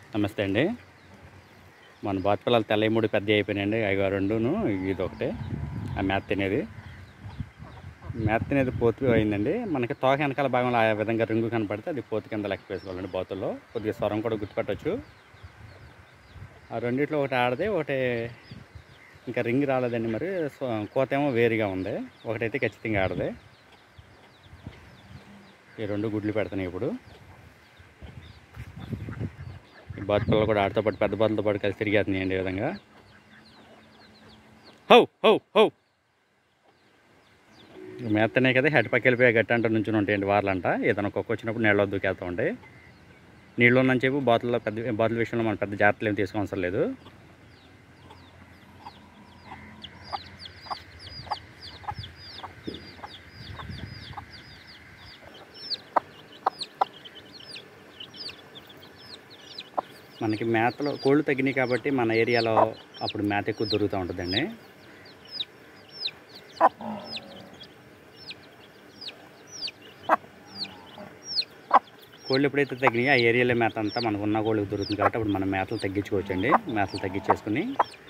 నమస్తే అండి మన బాతు పిల్లలు తెల్ల మూడు పెద్ద అయిపోయినాయండి అవి రెండును ఇది ఒకటే ఆ మేత తినేది మేత తినేది పోతు అయిందండి మనకి తోక వెనకాల భాగంలో ఆ విధంగా రింగు కనపడితే అది పోతు కింద లెక్క వేసుకోవాలండి బాతుల్లో కొద్దిగా స్వరం కూడా గుర్తుపట్టవచ్చు ఆ రెండిట్లో ఒకటి ఆడదే ఒకటి ఇంకా రింగ్ రాలేదండి మరి సో- కోత ఏమో వేరుగా ఉంది ఒకటైతే ఖచ్చితంగా ఆడదే ఈ రెండు గుడ్లు పెడుతున్నాయి ఇప్పుడు ఈ బాతు పిల్లలు కూడా ఆడితో పాటు పెద్ద బాతులతో పాటు కలిసి తిరిగేస్తున్నాయండి ఈ విధంగా హౌ హౌ హౌ మేతనే కదా హెడ్ పక్క వెళ్ళిపోయి గట్టి అంట నుంచి ఉంటాయండి వార్లంట ఏదైనా కుక్క వచ్చినప్పుడు నీళ్ళ దూకేస్తూ ఉంటాయి నీళ్ళు ఉందని చెప్పి బాతుల్లో పెద్ద బాతుల విషయంలో మనం పెద్ద జాగ్రత్తలు ఏమి తీసుకోవసరం లేదు మనకి మేతలో కోళ్ళు తగ్గినాయి కాబట్టి మన ఏరియాలో అప్పుడు మేత ఎక్కువ దొరుకుతూ ఉంటుందండి కోళ్ళు ఎప్పుడైతే తగ్గినాయో ఆ ఏరియాలో మేత అంతా మనకు ఉన్న కోళ్ళకి దొరుకుతుంది కాబట్టి అప్పుడు మనం మేతలు తగ్గించుకోవచ్చండి మేతలు తగ్గించేసుకుని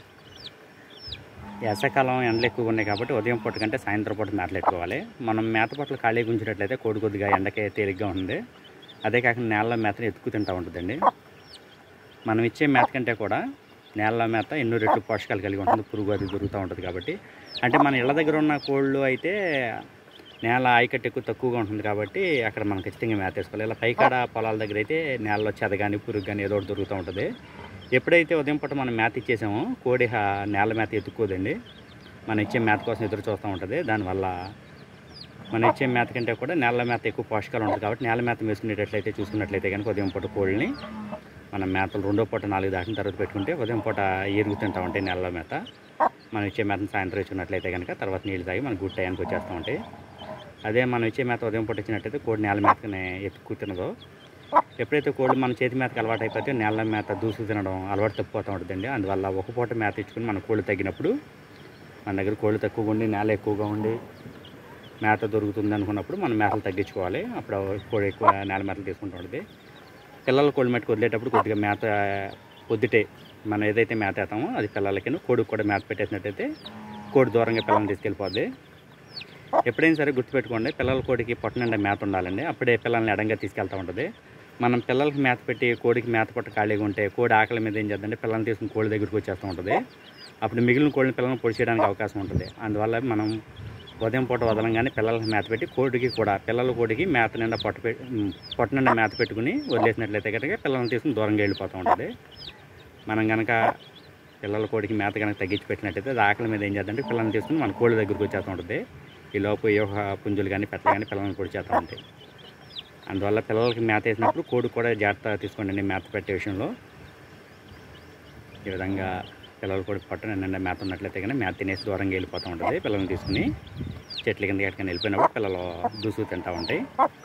వేసవకాలం ఎండలు ఎక్కువగా ఉన్నాయి కాబట్టి ఉదయం పూట కంటే సాయంత్రం పూట మేతలు ఎట్టుకోవాలి మనం మేత పొట్లు ఖాళీగా ఉంచినట్లయితే కోడి కొద్దిగా ఎండకే తేలిగ్గా ఉంది అదే కాకుండా నేలలో మేతను ఎత్తుకు తింటూ ఉంటుందండి మనం ఇచ్చే మేత కంటే కూడా నేల మేత ఎన్నో రెట్లు పోషకాలు కలిగి ఉంటుంది పురుగు అది దొరుకుతూ ఉంటుంది కాబట్టి అంటే మన ఇళ్ళ దగ్గర ఉన్న కోళ్ళు అయితే నేల ఆయకట్టు ఎక్కువ తక్కువగా ఉంటుంది కాబట్టి అక్కడ మనం ఖచ్చితంగా మేత వేసుకోవాలి ఇలా పైకాడ పొలాల దగ్గర అయితే నేలలో చెద కానీ పురుగు కానీ ఏదో ఒకటి దొరుకుతూ ఉంటుంది ఎప్పుడైతే ఉదయం పూట మనం మేత ఇచ్చేసామో కోడి హా- నేల మేత ఎత్తుక్కోదండి మనం ఇచ్చే మేత కోసం ఎదురు చూస్తూ ఉంటుంది దానివల్ల మనం ఇచ్చే మేత కంటే కూడా నేల మేత ఎక్కువ పోషకాలు ఉంటుంది కాబట్టి నేల మేత వేసుకునేటట్లయితే చూసుకున్నట్లయితే కనుక ఉదయం పూట కోళ్ళని మనం మేతలు రెండో పూట నాలుగు దాటిన తర్వాత పెట్టుకుంటే ఉదయం పూట ఎరుగు తింటా ఉంటాయి నెలలో మేత మనం ఇచ్చే మేతను సాయంత్రం ఇచ్చినట్లయితే కనుక తర్వాత నీళ్ళు తాగి మన గుడ్ టైంకి వచ్చేస్తూ ఉంటాయి అదే మనం ఇచ్చే మేత ఉదయం పూట ఇచ్చినట్లయితే కోడి నేల మేతనే ఎత్తుకు తినదో ఎప్పుడైతే కోళ్ళు మన చేతి మేతకి అలవాటు అయిపోతే నేల మేత దూసు తినడం అలవాటు తప్పిపోతూ ఉంటుందండి అందువల్ల ఒక పూట మేత ఇచ్చుకుని మన కోళ్ళు తగ్గినప్పుడు మన దగ్గర కోళ్ళు తక్కువగా ఉండి నేల ఎక్కువగా ఉండి మేత దొరుకుతుంది అనుకున్నప్పుడు మనం మేతలు తగ్గించుకోవాలి అప్పుడు కోడి ఎక్కువ నేల మేతలు తీసుకుంటూ ఉంటుంది పిల్లల కోడి మట్టుకు వదిలేటప్పుడు కొద్దిగా మేత పొద్దుటే మనం ఏదైతే మేత వేస్తామో అది పిల్లలకి కోడికి కూడా మేత పెట్టేసినట్టయితే కోడి దూరంగా పిల్లల్ని తీసుకెళ్ళిపోద్ది ఎప్పుడైనా సరే గుర్తుపెట్టుకోండి పిల్లల కోడికి పొట్ట నిండా మేత ఉండాలండి అప్పుడే పిల్లల్ని ఎడంగా తీసుకెళ్తూ ఉంటుంది మనం పిల్లలకి మేత పెట్టి కోడికి మేత పొట్ట ఖాళీగా ఉంటే కోడి ఆకలి మీద ఏం చేద్దంటే పిల్లల్ని తీసుకుని కోడి దగ్గరికి వచ్చేస్తూ ఉంటుంది అప్పుడు మిగిలిన కోడిని పిల్లల్ని పొడి చేయడానికి అవకాశం ఉంటుంది అందువల్ల మనం ఉదయం పూట వదలంగానే పిల్లలకి మేత పెట్టి కోడికి కూడా పిల్లల కోడికి మేత నిండా పొట్ట పెట్టి పొట్ట నిండా మేత పెట్టుకుని వదిలేసినట్లయితే కనుక పిల్లల్ని తీసుకుని దూరంగా వెళ్ళిపోతూ ఉంటుంది మనం కనుక పిల్లల కోడికి మేత కనుక తగ్గించి పెట్టినట్టయితే అది ఆకలి మీద ఏం చేద్దంటే పిల్లల్ని తీసుకుని మన కోళ్ళ దగ్గరికి వచ్చేస్తూ ఉంటుంది ఈ లోపు ఏ ఒక పుంజులు కానీ పెట్టలు కానీ పిల్లల్ని పొడి చేస్తూ ఉంటాయి అందువల్ల పిల్లలకి మేత వేసినప్పుడు కోడి కూడా జాగ్రత్త తీసుకోండి మేత పెట్టే విషయంలో ఈ విధంగా పిల్లలు కూడా పట్టున నిండా మేత ఉన్నట్లయితే కానీ మేత తినేసి దూరంగా వెళ్ళిపోతూ ఉంటుంది పిల్లల్ని తీసుకుని చెట్ల కింద ఎక్కడికైనా వెళ్ళిపోయినప్పుడు పిల్లలు దూసుకు తింటూ ఉంటాయి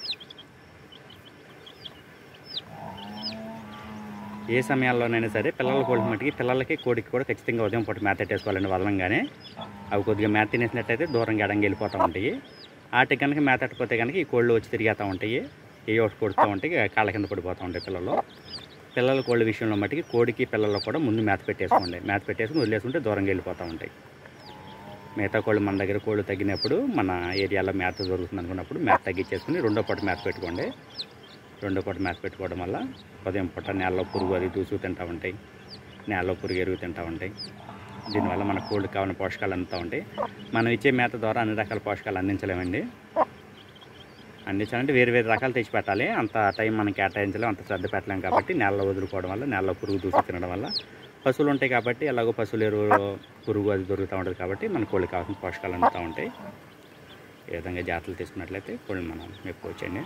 ఏ సమయాల్లోనైనా సరే పిల్లల కోడి మట్టికి పిల్లలకి కోడికి కూడా ఖచ్చితంగా ఉదయం పూట మేత పెట్టేసుకోవాలండి వదలంగానే అవి కొద్దిగా మేత తినేసినట్టయితే దూరంగా ఎడంగా వెళ్ళిపోతూ ఉంటాయి వాటికి కనుక మేత పెట్టకపోతే కనుక ఈ కోళ్ళు వచ్చి తిరిగేస్తూ ఉంటాయి ఏ ఒకటి కొడుతూ ఉంటాయి కాళ్ళ కింద పడిపోతూ ఉంటాయి పిల్లలు పిల్లల కోళ్ళ విషయంలో మట్టికి కోడికి పిల్లలు కూడా ముందు మేత పెట్టేసుకోండి మేత పెట్టేసుకుని వదిలేసుకుంటే దూరంగా వెళ్ళిపోతూ ఉంటాయి మిగతా కోళ్ళు మన దగ్గర కోళ్ళు తగ్గినప్పుడు మన ఏరియాలో మేత దొరుకుతుంది అనుకున్నప్పుడు మేత తగ్గించేసుకుని రెండో పూట మేత పెట్టుకోండి రెండో పూట మేత పెట్టుకోవడం వల్ల ఉదయం పూట నేలలో పురుగు అది దూసు తింటూ ఉంటాయి నేలలో పురుగు ఎరుగు తింటూ ఉంటాయి దీనివల్ల మన కోళ్ళకి కావాలని పోషకాలు అందుతూ ఉంటాయి మనం ఇచ్చే మేత ద్వారా అన్ని రకాల పోషకాలు అందించలేమండి అందించాలంటే వేరు వేరు రకాలు తెచ్చి పెట్టాలి అంత టైం మనం కేటాయించలేం అంత శ్రద్ధ పెట్టలేం కాబట్టి నేలలో వదులుకోవడం వల్ల నేలలో పురుగు దూసి తినడం వల్ల పశువులు ఉంటాయి కాబట్టి ఎలాగో పశువులు ఎరువు పురుగు అది దొరుకుతూ ఉంటుంది కాబట్టి మన కోళ్ళకి కావాల్సిన పోషకాలు అందుతూ ఉంటాయి ఈ విధంగా జాగ్రత్తలు తీసుకున్నట్లయితే కోళ్ళు మనం మెప్పుకోవచ్చండి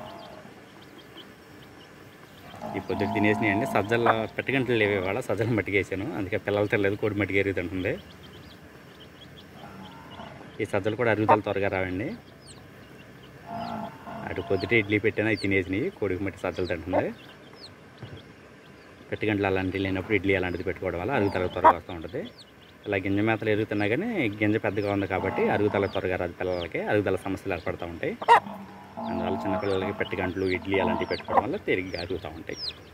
ఈ పొద్దుట తినేసినాయండి సజ్జల పెట్టగంటలు లేవే వాళ్ళ సజ్జలు మట్టిగేసాను అందుకే పిల్లలు తెలియదు కోడి మట్టికి ఎరుగు తింటుంది ఈ సజ్జలు కూడా అరుగుదల త్వరగా రావండి అటు పొద్దుట ఇడ్లీ పెట్టాను అవి తినేసినాయి కోడికి మట్టి సజ్జలు తింటుంది పెట్టగంటలు అలాంటివి లేనప్పుడు ఇడ్లీ అలాంటిది పెట్టుకోవడం వల్ల అరుగుదల త్వరగా వస్తూ ఉంటుంది ఇలా గింజ మేతలు ఎరుగుతున్నా కానీ గింజ పెద్దగా ఉంది కాబట్టి అరుగుదల త్వరగా రాదు పిల్లలకి అరుగుదల సమస్యలు ఏర్పడుతూ ఉంటాయి అందువల్ల చిన్నపిల్లలకి పెట్టగంటలు ఇడ్లీ అలాంటివి పెట్టుకోవడం వల్ల తేలిగ్గా అరుగుతూ ఉంటాయి